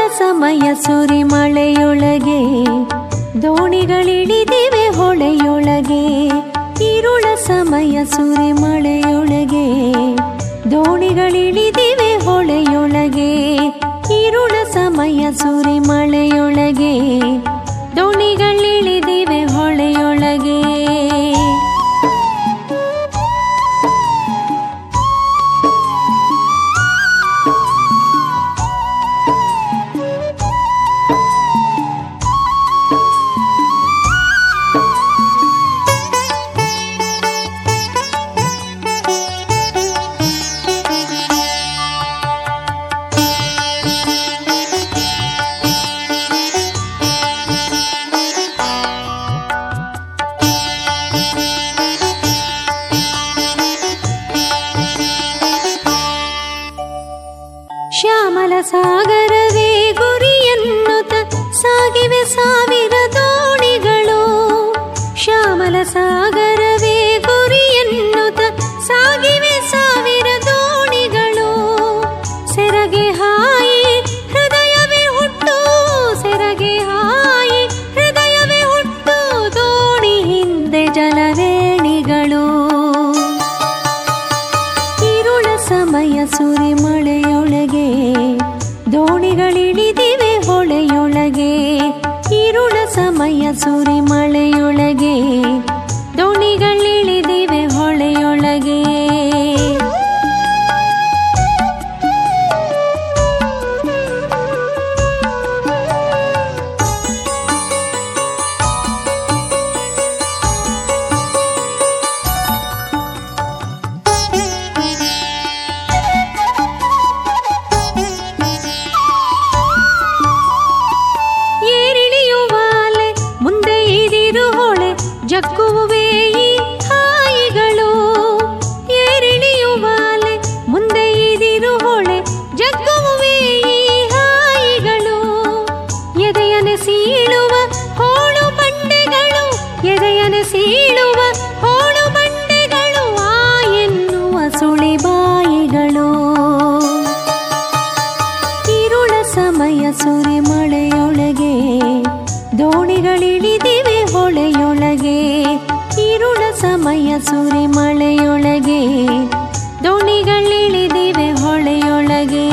ಸಮಯ ಸುರಿಮಳೆಯೊಳಗೆ ದೋಣಿಗಳಿಳಿದಿವೆ ಹೊಳೆಯೊಳಗೆ ಇರುಳ ಸಮಯ ಸುರಿಮಳೆಯೊಳಗೆ ದೋಣಿಗಳಿಳಿದಿವೆ ಹೊಳೆಯೊಳಗೆ ಇರುಳ ಸಮಯ ಸುರಿಮಳೆಯೊಳಗೆ ದೋಣಿಗಳಿಳಿದಿವೆ ಹೊಳೆಯೊಳಗೆ ಶ್ಯಾಮಲ ಸಾಗರವೇ ಗುರಿಯನ್ನುತ ಸಾಗಿವೆ ಸಾವಿರ ದೋಣಿಗಳು ಶ್ಯಾಮಲ ಸಾಗರವೇ ಗುರಿಯನ್ನುತ ಸಾಗಿವೆ ಸಾವಿರ ದೋಣಿಗಳು ಸೆರಗೆ ಹಾಯಿ ಹೃದಯವೇ ಹುಟ್ಟು ಸೆರಗೆ ಹಾಯಿ ಹೃದಯವೇ ಹುಟ್ಟು ದೋಣಿ ಹಿಂದೆ ಜಲವೇಣಿಗಳು ಇರುಳ ಸಮಯ ಸುರಿಮಳೆಯೊಳಗೆ ದೋಣಿಗಳಿಳಿದಿವೆ ಹೊಳೆಯೊಳಗೆ ಇರುಳ ಸಮಯ ಸುರಿಮಳೆಯೊಳಗೆ ದೋಣಿಗಳಿಳಿದಿವೆ ಹೊಳೆಯೊಳಗೆ ಏರಿಳಿಯುವಾಲೆ ಮುಂದೆ ಇದಿರು ಹೊಳೆ ಜಕ್ಕುವೆ ಈ ಹಾಯಿಗಳು ಏರಿಳಿಯುವಾಲೆ ಮುಂದೆ ಇದಿರು ಹೊಳೆ ಜಕ್ಕುವೆ ಈ ಹಾಯಿಗಳು ಎದೆಯನೆ ಸೀಳುವ ಹೋಳು ಬಂಡೆಗಳು ಎದೆಯನೆ ಸೀಳುವ ಹೋಳು ಬಂಡೆಗಳು ಆ ಎನ್ನುವ ಸುಳಿಬಾಯಿಗಳು ಇರುಳ ಸಮಯ ಸುರಿಮಳೆಯೊಳಗೆ ದೋಣಿಗಳಿಳಿದಿವೆ ಹೊಳೆಯೊಳಗೆ ಇರುಳ ಸಮಯ ಸುರಿಮಳೆಯೊಳಗೆ ದೋಣಿಗಳಿಳಿದಿವೆ ಹೊಳೆಯೊಳಗೆ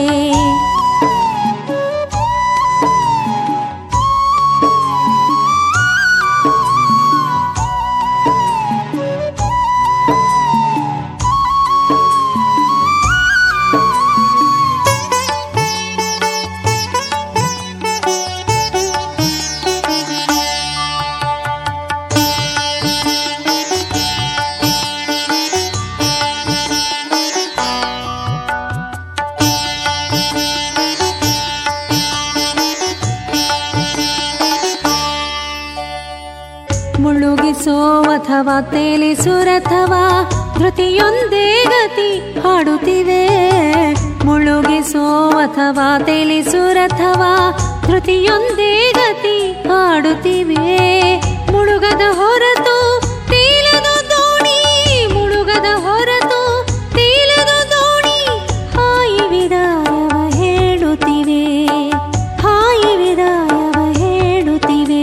ಮುಳುಗಿಸೋ ಅಥವಾ ತೇಲಿಸುರಥವಾ ಧೃತಿಯೊಂದೇ ಗತಿ ಹಾಡುತ್ತಿವೆ ಮುಳುಗಿಸೋ ಅಥವಾ ತೇಲಿಸುರಥವಾ ಧೃತಿಯೊಂದೇ ಗತಿ ಹಾಡುತ್ತಿವೆ ಮುಳುಗದ ಹೊರತು ತೇಲದು ದೋಣಿ ಮುಳುಗದ ಹೊರತು ತೇಲದು ದೋಣಿ ಹಾಯಿ ವಿದಾಯವ ಹೇಳುತ್ತಿವೆ ಹಾಯಿ ವಿದಾಯವ ಹೇಳುತ್ತಿವೆ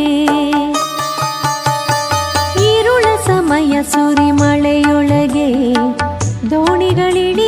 ಇರುಳ ಸಮಯ ಸುರಿಮಳೆಯೊಳಗೆ ದೋಣಿಗಳಿಳಿ